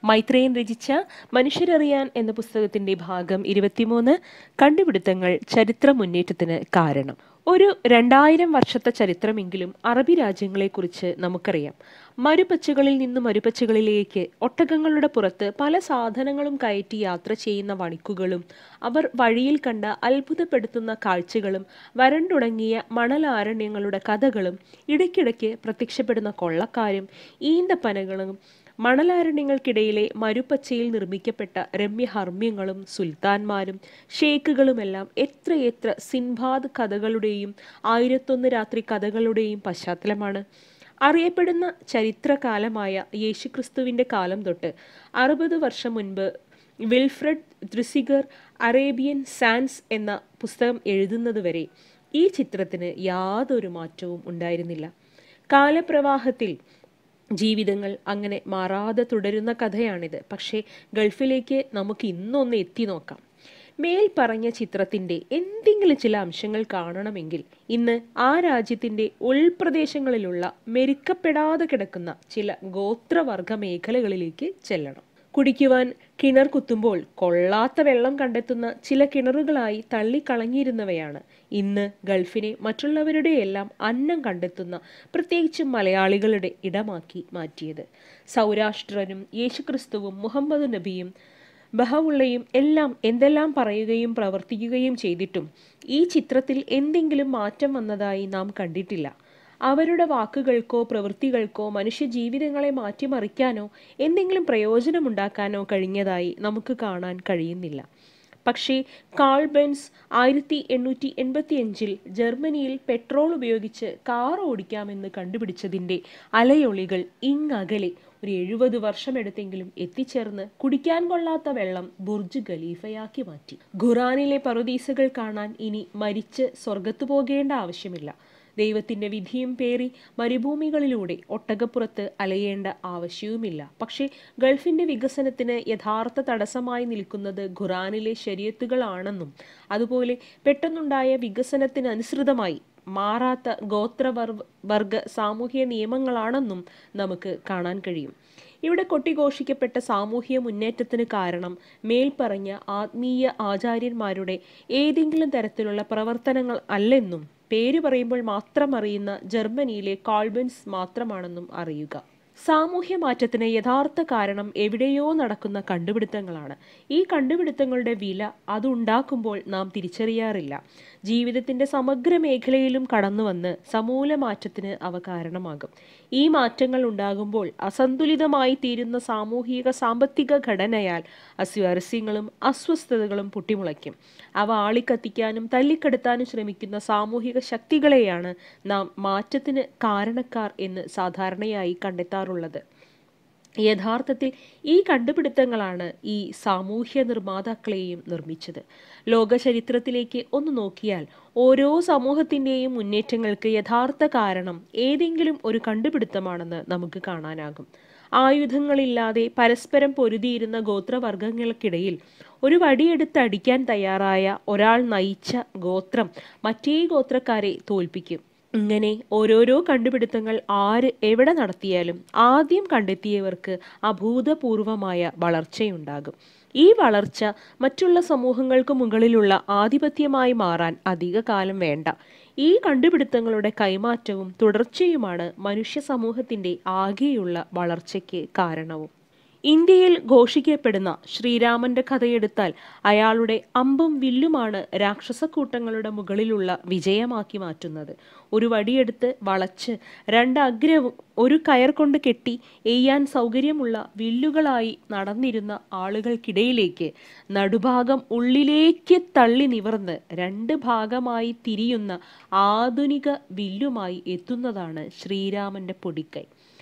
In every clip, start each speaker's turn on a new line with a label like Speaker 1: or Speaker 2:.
Speaker 1: മൈത്രേയൻ രചിച്ച മനുഷ്യരറിയാൻ എന്ന പുസ്തകത്തിന്റെ ഭാഗം ഇരുപത്തിമൂന്ന് കണ്ടുപിടുത്തങ്ങൾ ചരിത്ര മുന്നേറ്റത്തിന് കാരണം ഒരു രണ്ടായിരം വർഷത്തെ ചരിത്രമെങ്കിലും അറബി രാജ്യങ്ങളെക്കുറിച്ച് നമുക്കറിയാം മരുപ്പച്ചകളിൽ നിന്ന് മരുപ്പച്ചകളിലേക്ക് ഒട്ടകങ്ങളുടെ പുറത്ത് പല സാധനങ്ങളും കയറ്റി യാത്ര ചെയ്യുന്ന വണിക്കുകളും അവർ വഴിയിൽ കണ്ട അത്ഭുതപ്പെടുത്തുന്ന കാഴ്ചകളും വരണ്ടുണങ്ങിയ മണലാരണ്യങ്ങളുടെ കഥകളും ഇടയ്ക്കിടയ്ക്ക് പ്രത്യക്ഷപ്പെടുന്ന കൊള്ളക്കാരും ഈന്തപ്പനകളും മണലാരണ്യങ്ങൾക്കിടയിലെ മരുപ്പച്ചയിൽ നിർമ്മിക്കപ്പെട്ട രമ്യഹർമ്മ്യങ്ങളും സുൽത്താൻമാരും ഷേക്കുകളുമെല്ലാം എത്രയെത്ര സിൻബാദ് കഥകളുടെയും ആയിരത്തൊന്ന് രാത്രി കഥകളുടെയും പശ്ചാത്തലമാണ് അറിയപ്പെടുന്ന ചരിത്രകാലമായ യേശുക്രിസ്തുവിന്റെ കാലം തൊട്ട് അറുപത് വർഷം മുൻപ് വിൽഫ്രഡ് ദ്രിസിഗർ അറേബ്യൻ സാൻസ് എന്ന പുസ്തകം എഴുതുന്നതുവരെ ഈ ചിത്രത്തിന് യാതൊരു മാറ്റവും ഉണ്ടായിരുന്നില്ല കാലപ്രവാഹത്തിൽ ജീവിതങ്ങൾ അങ്ങനെ മാറാതെ തുടരുന്ന കഥയാണിത് പക്ഷേ ഗൾഫിലേക്ക് നമുക്ക് ഇന്നൊന്ന് എത്തി നോക്കാം മേൽ പറഞ്ഞ ചിത്രത്തിന്റെ എന്തെങ്കിലും ചില അംശങ്ങൾ കാണണമെങ്കിൽ ഇന്ന് ആ രാജ്യത്തിന്റെ ഉൾപ്രദേശങ്ങളിലുള്ള മെരുക്കപ്പെടാതെ കിടക്കുന്ന ചില ഗോത്രവർഗ മേഖലകളിലേക്ക് ചെല്ലണം കുടിക്കുവാൻ കിണർ കുത്തുമ്പോൾ കൊള്ളാത്ത വെള്ളം കണ്ടെത്തുന്ന ചില കിണറുകളായി തള്ളിക്കളഞ്ഞിരുന്നവയാണ് ഇന്ന് ഗൾഫിനെ മറ്റുള്ളവരുടെ എല്ലാം അന്നം കണ്ടെത്തുന്ന പ്രത്യേകിച്ച് മലയാളികളുടെ ഇടമാക്കി മാറ്റിയത് സൗരാഷ്ട്രനും യേശുക്രിസ്തുവും മുഹമ്മദ് നബിയും ബഹവുള്ളയും എല്ലാം എന്തെല്ലാം പറയുകയും പ്രവർത്തിക്കുകയും ചെയ്തിട്ടും ഈ ചിത്രത്തിൽ എന്തെങ്കിലും മാറ്റം വന്നതായി നാം കണ്ടിട്ടില്ല അവരുടെ വാക്കുകൾക്കോ പ്രവൃത്തികൾക്കോ മനുഷ്യ ജീവിതങ്ങളെ മാറ്റിമറിക്കാനോ എന്തെങ്കിലും പ്രയോജനമുണ്ടാക്കാനോ കഴിഞ്ഞതായി നമുക്ക് കാണാൻ കഴിയുന്നില്ല പക്ഷേ കാൾ ബെൻസ് ആയിരത്തി എണ്ണൂറ്റി എൺപത്തി അഞ്ചിൽ ജർമ്മനിയിൽ പെട്രോൾ ഉപയോഗിച്ച് കാർ ഓടിക്കാമെന്ന് കണ്ടുപിടിച്ചതിൻ്റെ അലയൊളികൾ ഇങ്ങകലെ ഒരു എഴുപത് വർഷമെടുത്തെങ്കിലും എത്തിച്ചേർന്ന് കുടിക്കാൻ കൊള്ളാത്ത വെള്ളം ബുർജ് ഖലീഫയാക്കി മാറ്റി ഖുറാനിലെ പറുദീസകൾ കാണാൻ ഇനി മരിച്ച് സ്വർഗത്തു പോകേണ്ട ആവശ്യമില്ല ദൈവത്തിന്റെ വിധിയും പേറി മരുഭൂമികളിലൂടെ ഒട്ടകപ്പുറത്ത് അലയേണ്ട ആവശ്യവുമില്ല പക്ഷേ ഗൾഫിന്റെ വികസനത്തിന് യഥാർത്ഥ തടസ്സമായി നിൽക്കുന്നത് ഖുറാനിലെ ശരീരത്തുകളാണെന്നും അതുപോലെ പെട്ടെന്നുണ്ടായ വികസനത്തിനനുസൃതമായി മാറാത്ത ഗോത്രവർ വർഗ സാമൂഹിക നിയമങ്ങളാണെന്നും നമുക്ക് കാണാൻ കഴിയും ഇവിടെ കൊട്ടിഘോഷിക്കപ്പെട്ട സാമൂഹിക മുന്നേറ്റത്തിന് കാരണം മേൽപ്പറഞ്ഞ ആത്മീയ ആചാര്യന്മാരുടെ ഏതെങ്കിലും തരത്തിലുള്ള പ്രവർത്തനങ്ങൾ അല്ലെന്നും പേര് പറയുമ്പോൾ മാത്രം അറിയുന്ന ജർമ്മനിയിലെ കാൾബൻസ് മാത്രമാണെന്നും അറിയുക സാമൂഹ്യ മാറ്റത്തിന് യഥാർത്ഥ കാരണം എവിടെയോ നടക്കുന്ന കണ്ടുപിടുത്തങ്ങളാണ് ഈ കണ്ടുപിടുത്തങ്ങളുടെ വില അതുണ്ടാക്കുമ്പോൾ നാം തിരിച്ചറിയാറില്ല ജീവിതത്തിന്റെ സമഗ്ര മേഖലയിലും കടന്നു വന്ന് സമൂല മാറ്റത്തിന് അവ കാരണമാകും ഈ മാറ്റങ്ങൾ ഉണ്ടാകുമ്പോൾ അസന്തുലിതമായി തീരുന്ന സാമൂഹിക സാമ്പത്തിക ഘടനയാൽ അസ്വാരസ്യങ്ങളും അസ്വസ്ഥതകളും പൊട്ടിമുളയ്ക്കും അവ ആളിക്കത്തിക്കാനും തല്ലിക്കെടുത്താനും ശ്രമിക്കുന്ന സാമൂഹിക ശക്തികളെയാണ് നാം മാറ്റത്തിന് കാരണക്കാർ എന്ന് സാധാരണയായി കണ്ടെത്താറുള്ളത് യഥാർത്ഥത്തിൽ ഈ കണ്ടുപിടുത്തങ്ങളാണ് ഈ സാമൂഹ്യ നിർമ്മാതാക്കളെയും നിർമ്മിച്ചത് ലോക ചരിത്രത്തിലേക്ക് ഒന്ന് നോക്കിയാൽ ഓരോ സമൂഹത്തിൻ്റെയും മുന്നേറ്റങ്ങൾക്ക് യഥാർത്ഥ കാരണം ഏതെങ്കിലും ഒരു കണ്ടുപിടുത്തമാണെന്ന് നമുക്ക് കാണാനാകും ആയുധങ്ങളില്ലാതെ പരസ്പരം പൊരുതിയിരുന്ന ഗോത്രവർഗങ്ങൾക്കിടയിൽ ഒരു വടിയെടുത്ത് അടിക്കാൻ തയ്യാറായ ഒരാൾ നയിച്ച ഗോത്രം മറ്റേ ഗോത്രക്കാരെ തോൽപ്പിക്കും ഇങ്ങനെ ഓരോരോ കണ്ടുപിടുത്തങ്ങൾ ആര് എവിടെ നടത്തിയാലും ആദ്യം കണ്ടെത്തിയവർക്ക് അഭൂതപൂർവമായ വളർച്ചയുണ്ടാകും ഈ വളർച്ച മറ്റുള്ള സമൂഹങ്ങൾക്ക് മുകളിലുള്ള ആധിപത്യമായി മാറാൻ അധിക കാലം വേണ്ട ഈ കണ്ടുപിടുത്തങ്ങളുടെ കൈമാറ്റവും തുടർച്ചയുമാണ് മനുഷ്യ സമൂഹത്തിന്റെ ആകെയുള്ള വളർച്ചയ്ക്ക് കാരണവും ഇന്ത്യയിൽ ഘോഷിക്കപ്പെടുന്ന ശ്രീരാമന്റെ കഥയെടുത്താൽ അയാളുടെ അമ്പും വില്ലുമാണ് രാക്ഷസക്കൂട്ടങ്ങളുടെ മുകളിലുള്ള വിജയമാക്കി മാറ്റുന്നത് ഒരു വടിയെടുത്ത് വളച്ച് രണ്ട് അഗ്രവും ഒരു കയർ കൊണ്ട് കെട്ടി എയ്യാൻ സൗകര്യമുള്ള വില്ലുകളായി നടന്നിരുന്ന ആളുകൾക്കിടയിലേക്ക് നടുഭാഗം ഉള്ളിലേക്ക് തള്ളി നിവർന്ന് രണ്ട് ഭാഗമായി തിരിയുന്ന ആധുനിക വില്ലുമായി എത്തുന്നതാണ് ശ്രീരാമന്റെ പൊടിക്കൈ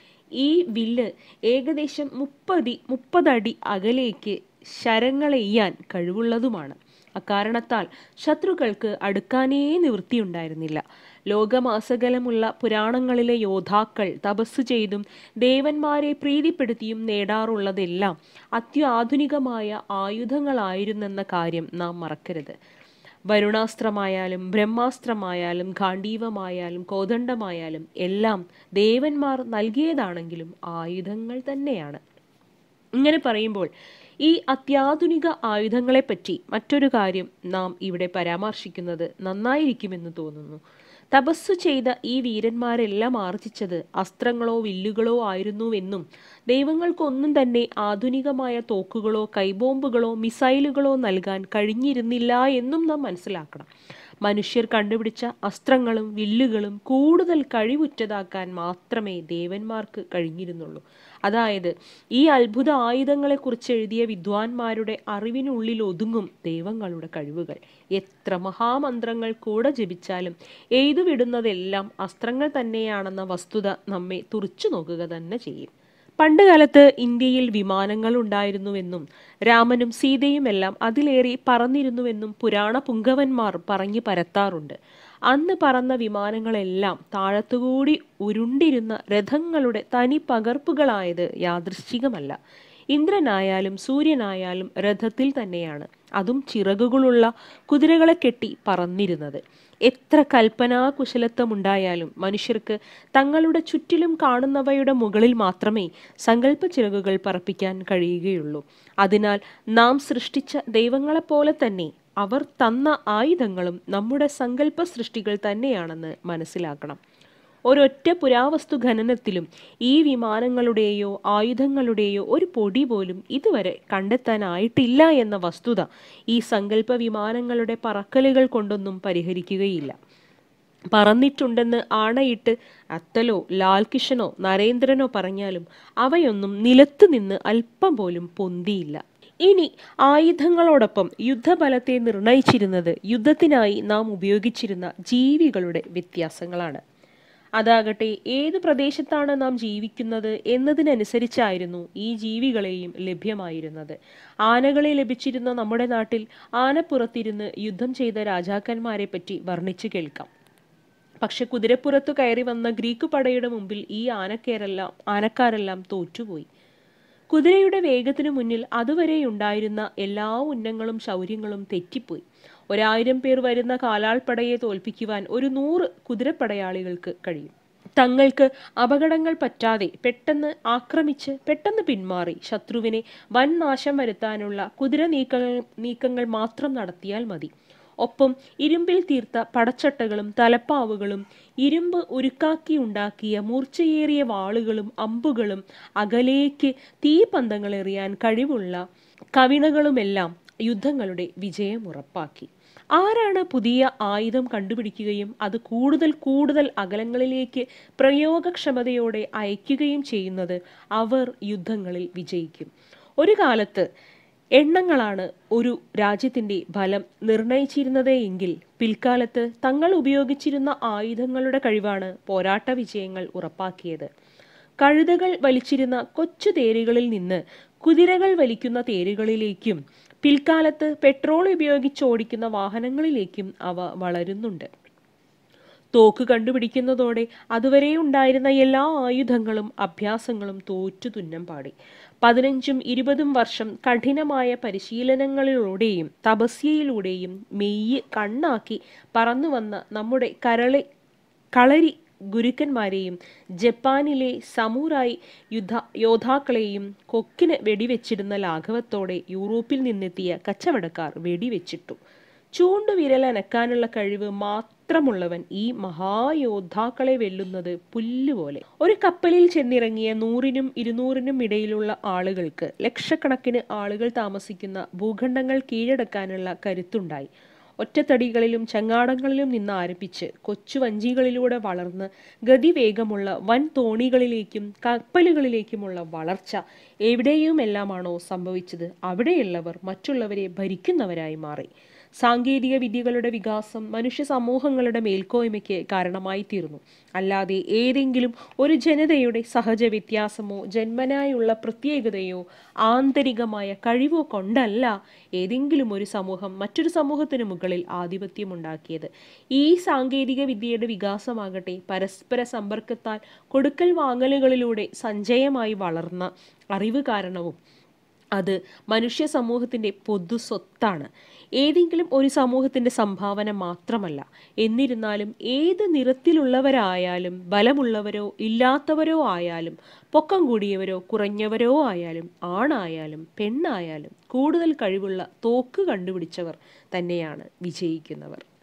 Speaker 1: ഈ വില്ല് ഏകദേശം മുപ്പതി മുപ്പതടി അകലേക്ക് ശരങ്ങളെയ്യാൻ കഴിവുള്ളതുമാണ് അക്കാരണത്താൽ ശത്രുക്കൾക്ക് അടുക്കാനേ നിവൃത്തിയുണ്ടായിരുന്നില്ല ലോകമാസകലമുള്ള പുരാണങ്ങളിലെ യോദ്ധാക്കൾ തപസ് ചെയ്തും ദേവന്മാരെ പ്രീതിപ്പെടുത്തിയും നേടാറുള്ളതെല്ലാം അത്യാധുനികമായ ആയുധങ്ങളായിരുന്നെന്ന കാര്യം നാം മറക്കരുത് വരുണാസ്ത്രമായാലും ബ്രഹ്മാസ്ത്രമായാലും ഗാണ്ഡീവമായാലും കോദണ്ഡമായാലും എല്ലാം ദേവന്മാർ നൽകിയതാണെങ്കിലും ആയുധങ്ങൾ തന്നെയാണ് ഇങ്ങനെ പറയുമ്പോൾ ഈ അത്യാധുനിക ആയുധങ്ങളെപ്പറ്റി മറ്റൊരു കാര്യം നാം ഇവിടെ പരാമർശിക്കുന്നത് നന്നായിരിക്കുമെന്ന് തോന്നുന്നു തപസ്സു ചെയ്ത ഈ വീരന്മാരെല്ലാം ആർജിച്ചത് അസ്ത്രങ്ങളോ വില്ലുകളോ ആയിരുന്നുവെന്നും ദൈവങ്ങൾക്കൊന്നും തന്നെ ആധുനികമായ തോക്കുകളോ കൈബോംബുകളോ മിസൈലുകളോ നൽകാൻ കഴിഞ്ഞിരുന്നില്ല എന്നും നാം മനസ്സിലാക്കണം മനുഷ്യർ കണ്ടുപിടിച്ച അസ്ത്രങ്ങളും വില്ലുകളും കൂടുതൽ കഴിവുറ്റതാക്കാൻ മാത്രമേ ദേവന്മാർക്ക് കഴിഞ്ഞിരുന്നുള്ളൂ അതായത് ഈ അത്ഭുത ആയുധങ്ങളെക്കുറിച്ച് എഴുതിയ വിദ്വാൻമാരുടെ അറിവിനുള്ളിൽ ഒതുങ്ങും ദൈവങ്ങളുടെ കഴിവുകൾ എത്ര മഹാമന്ത്രങ്ങൾ കൂടെ ജപിച്ചാലും എഴുതു വിടുന്നതെല്ലാം അസ്ത്രങ്ങൾ തന്നെയാണെന്ന വസ്തുത നമ്മെ തുറച്ചു നോക്കുക തന്നെ ചെയ്യും പണ്ടുകാലത്ത് ഇന്ത്യയിൽ വിമാനങ്ങൾ ഉണ്ടായിരുന്നുവെന്നും രാമനും സീതയുമെല്ലാം അതിലേറെ പറന്നിരുന്നുവെന്നും പുരാണ പുങ്കവന്മാർ പറഞ്ഞു പരത്താറുണ്ട് അന്ന് പറന്ന വിമാനങ്ങളെല്ലാം താഴത്തുകൂടി ഉരുണ്ടിരുന്ന രഥങ്ങളുടെ തനി പകർപ്പുകളായത് യാദൃശ്ചികമല്ല ഇന്ദ്രനായാലും സൂര്യനായാലും രഥത്തിൽ തന്നെയാണ് അതും ചിറകുകളുള്ള കുതിരകളെ കെട്ടി പറന്നിരുന്നത് എത്ര കൽപ്പനാകുശലത്വമുണ്ടായാലും മനുഷ്യർക്ക് തങ്ങളുടെ ചുറ്റിലും കാണുന്നവയുടെ മുകളിൽ മാത്രമേ സങ്കല്പ ചിറകുകൾ പറപ്പിക്കാൻ കഴിയുകയുള്ളൂ അതിനാൽ നാം സൃഷ്ടിച്ച ദൈവങ്ങളെപ്പോലെ തന്നെ അവർ തന്ന ആയുധങ്ങളും നമ്മുടെ സങ്കല്പ സൃഷ്ടികൾ തന്നെയാണെന്ന് മനസ്സിലാക്കണം ഒരൊറ്റ പുരാവസ്തു ഖനനത്തിലും ഈ വിമാനങ്ങളുടെയോ ആയുധങ്ങളുടെയോ ഒരു പൊടി പോലും ഇതുവരെ കണ്ടെത്താനായിട്ടില്ല എന്ന വസ്തുത ഈ സങ്കല്പ വിമാനങ്ങളുടെ പറക്കലുകൾ കൊണ്ടൊന്നും പരിഹരിക്കുകയില്ല പറന്നിട്ടുണ്ടെന്ന് ആണയിട്ട് അത്തലോ ലാൽകിഷനോ നരേന്ദ്രനോ പറഞ്ഞാലും അവയൊന്നും നിലത്തു നിന്ന് അല്പം പോലും പൊന്തിയില്ല ഇനി ആയുധങ്ങളോടൊപ്പം യുദ്ധബലത്തെ നിർണയിച്ചിരുന്നത് യുദ്ധത്തിനായി നാം ഉപയോഗിച്ചിരുന്ന ജീവികളുടെ വ്യത്യാസങ്ങളാണ് അതാകട്ടെ ഏത് പ്രദേശത്താണ് നാം ജീവിക്കുന്നത് എന്നതിനനുസരിച്ചായിരുന്നു ഈ ജീവികളെയും ലഭ്യമായിരുന്നത് ആനകളെ ലഭിച്ചിരുന്ന നമ്മുടെ നാട്ടിൽ ആനപ്പുറത്തിരുന്ന് യുദ്ധം ചെയ്ത രാജാക്കന്മാരെ പറ്റി വർണ്ണിച്ചു കേൾക്കാം പക്ഷെ കുതിരപ്പുറത്തു കയറി വന്ന ഗ്രീക്ക് പടയുടെ മുമ്പിൽ ഈ ആനക്കാരെല്ലാം ആനക്കാരെല്ലാം തോറ്റുപോയി കുതിരയുടെ വേഗത്തിനു മുന്നിൽ അതുവരെ ഉണ്ടായിരുന്ന എല്ലാ ഉന്നങ്ങളും ശൗര്യങ്ങളും തെറ്റിപ്പോയി ഒരായിരം പേർ വരുന്ന കാലാൾപ്പടയെ തോൽപ്പിക്കുവാൻ ഒരു നൂറ് കുതിരപ്പടയാളികൾക്ക് കഴിയും തങ്ങൾക്ക് അപകടങ്ങൾ പറ്റാതെ പെട്ടെന്ന് ആക്രമിച്ച് പെട്ടെന്ന് പിന്മാറി ശത്രുവിനെ വൻ നാശം വരുത്താനുള്ള കുതിര നീക്കങ്ങൾ നീക്കങ്ങൾ മാത്രം നടത്തിയാൽ മതി ഒപ്പം ഇരുമ്പിൽ തീർത്ത പടച്ചട്ടകളും തലപ്പാവുകളും ഇരുമ്പ് ഉരുക്കാക്കി ഉണ്ടാക്കിയ മൂർച്ചയേറിയ വാളുകളും അമ്പുകളും അകലേക്ക് തീപന്തങ്ങൾ എറിയാൻ കഴിവുള്ള കവിണകളുമെല്ലാം യുദ്ധങ്ങളുടെ വിജയം ഉറപ്പാക്കി ആരാണ് പുതിയ ആയുധം കണ്ടുപിടിക്കുകയും അത് കൂടുതൽ കൂടുതൽ അകലങ്ങളിലേക്ക് പ്രയോഗക്ഷമതയോടെ അയക്കുകയും ചെയ്യുന്നത് അവർ യുദ്ധങ്ങളിൽ വിജയിക്കും ഒരു കാലത്ത് എണ്ണങ്ങളാണ് ഒരു രാജ്യത്തിന്റെ ഫലം നിർണയിച്ചിരുന്നത് എങ്കിൽ പിൽക്കാലത്ത് തങ്ങൾ ഉപയോഗിച്ചിരുന്ന ആയുധങ്ങളുടെ കഴിവാണ് പോരാട്ട വിജയങ്ങൾ ഉറപ്പാക്കിയത് കഴുതകൾ വലിച്ചിരുന്ന കൊച്ചു തേരുകളിൽ നിന്ന് കുതിരകൾ വലിക്കുന്ന തേരുകളിലേക്കും പിൽക്കാലത്ത് പെട്രോൾ ഉപയോഗിച്ച് ഓടിക്കുന്ന വാഹനങ്ങളിലേക്കും അവ വളരുന്നുണ്ട് തോക്ക് കണ്ടുപിടിക്കുന്നതോടെ അതുവരെ ഉണ്ടായിരുന്ന എല്ലാ ആയുധങ്ങളും അഭ്യാസങ്ങളും തോറ്റു തുന്നം പാടി പതിനഞ്ചും ഇരുപതും വർഷം കഠിനമായ പരിശീലനങ്ങളിലൂടെയും തപസ്യയിലൂടെയും മെയ്യ് കണ്ണാക്കി പറന്നു വന്ന നമ്മുടെ കരളി കളരി ഗുരുക്കന്മാരെയും ജപ്പാനിലെ സമൂറായി യുദ്ധ യോദ്ധാക്കളെയും കൊക്കിന് വെടിവെച്ചിടുന്ന ലാഘവത്തോടെ യൂറോപ്പിൽ നിന്നെത്തിയ കച്ചവടക്കാർ വെടിവെച്ചിട്ടു ചൂണ്ടുവിരൽ അനക്കാനുള്ള കഴിവ് മാത്രമുള്ളവൻ ഈ മഹായോദ്ധാക്കളെ വെല്ലുന്നത് പുല്ലുപോലെ ഒരു കപ്പലിൽ ചെന്നിറങ്ങിയ നൂറിനും ഇരുന്നൂറിനും ഇടയിലുള്ള ആളുകൾക്ക് ലക്ഷക്കണക്കിന് ആളുകൾ താമസിക്കുന്ന ഭൂഖണ്ഡങ്ങൾ കീഴടക്കാനുള്ള കരുത്തുണ്ടായി ഒറ്റത്തടികളിലും ചങ്ങാടങ്ങളിലും നിന്ന് ആരംഭിച്ച് കൊച്ചു വഞ്ചികളിലൂടെ വളർന്ന് ഗതിവേഗമുള്ള വൻ തോണികളിലേക്കും കപ്പലുകളിലേക്കുമുള്ള വളർച്ച എവിടെയുമെല്ലാമാണോ സംഭവിച്ചത് അവിടെയുള്ളവർ മറ്റുള്ളവരെ ഭരിക്കുന്നവരായി മാറി സാങ്കേതിക വിദ്യകളുടെ വികാസം മനുഷ്യ സമൂഹങ്ങളുടെ മേൽക്കോയ്മയ്ക്ക് കാരണമായി തീർന്നു അല്ലാതെ ഏതെങ്കിലും ഒരു ജനതയുടെ സഹജ വ്യത്യാസമോ ജന്മനായുള്ള പ്രത്യേകതയോ ആന്തരികമായ കഴിവോ കൊണ്ടല്ല ഏതെങ്കിലും ഒരു സമൂഹം മറ്റൊരു സമൂഹത്തിന് മുകളിൽ ആധിപത്യമുണ്ടാക്കിയത് ഈ സാങ്കേതിക വിദ്യയുടെ വികാസമാകട്ടെ പരസ്പര സമ്പർക്കത്താൽ കൊടുക്കൽ വാങ്ങലുകളിലൂടെ സഞ്ചയമായി വളർന്ന അറിവ് കാരണവും അത് മനുഷ്യ സമൂഹത്തിൻ്റെ പൊതു സ്വത്താണ് ഏതെങ്കിലും ഒരു സമൂഹത്തിൻ്റെ സംഭാവന മാത്രമല്ല എന്നിരുന്നാലും ഏത് നിറത്തിലുള്ളവരായാലും ബലമുള്ളവരോ ഇല്ലാത്തവരോ ആയാലും പൊക്കം കൂടിയവരോ കുറഞ്ഞവരോ ആയാലും ആണായാലും പെണ്ണായാലും കൂടുതൽ കഴിവുള്ള തോക്ക് കണ്ടുപിടിച്ചവർ തന്നെയാണ് വിജയിക്കുന്നവർ